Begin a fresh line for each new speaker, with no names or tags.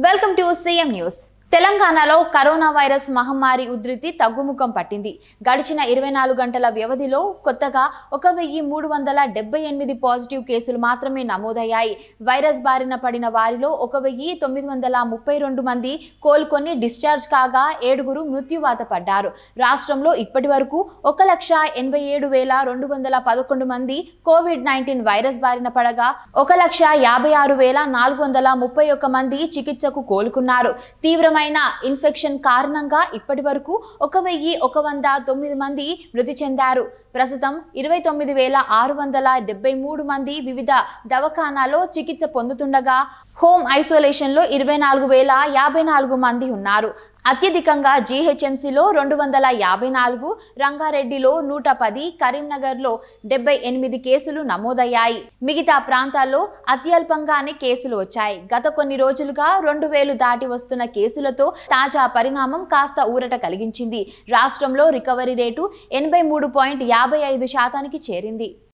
welcome to CM news తెలంగాణలో corona virus మహమ్మారి ఉధృతి తగ్గుముఖం పట్టింది గడిచిన ఇరవై నాలుగు గంటల వ్యవధిలో కొత్తగా ఒక వెయ్యి మూడు వందల డెబ్బై ఎనిమిది పాజిటివ్ కేసులు మాత్రమే నమోదయ్యాయి వైరస్ బారిన పడిన వారిలో ఒక వెయ్యి తొమ్మిది వందల ముప్పై రెండు మంది కోలుకొని డిశ్చార్జ్ కాగా ఏడుగురు మృత్యువాత పడ్డారు రాష్ట్రంలో ఇప్పటి వరకు ఒక లక్ష ఎనభై ఏడు వేల రెండు వందల పదకొండు మంది కోవిడ్ నైన్టీన్ వైరస్ బారిన పడగా ఒక లక్ష యాభై ఆరు వేల నాలుగు వందల ముప్పై ఒక్క మంది చికిత్సకు కోలుకున్నారు తీవ్రమైన ఇన్ఫెక్షన్ కారణంగా ఇప్పటి వరకు ఒక వెయ్యి ఒక వంద తొమ్మిది మంది మృతి చెందారు ప్రస్తుతం ఇరవై తొమ్మిది వేల ఆరు వందల డెబ్బై మూడు మంది వివిధ దవాఖానాలో చికిత్స పొందుతుండగా హోమ్ ఐసోలేషన్లో ఇరవై నాలుగు వేల యాభై నాలుగు మంది ఉన్నారు అత్యధికంగా జీహెచ్ఎంసీలో రెండు వందల యాభై నాలుగు రంగారెడ్డిలో నూట పది కరీంనగర్లో డెబ్బై ఎనిమిది కేసులు నమోదయ్యాయి మిగతా ప్రాంతాల్లో అత్యల్పంగానే కేసులు వచ్చాయి గత కొన్ని రోజులుగా రెండు వేలు దాటి వస్తున్న కేసులతో తాజా పరిణామం కాస్త ఊరట కలిగించింది రాష్ట్రంలో రికవరీ రేటు ఎనభై మూడు పాయింట్ యాభై ఐదు శాతానికి చేరింది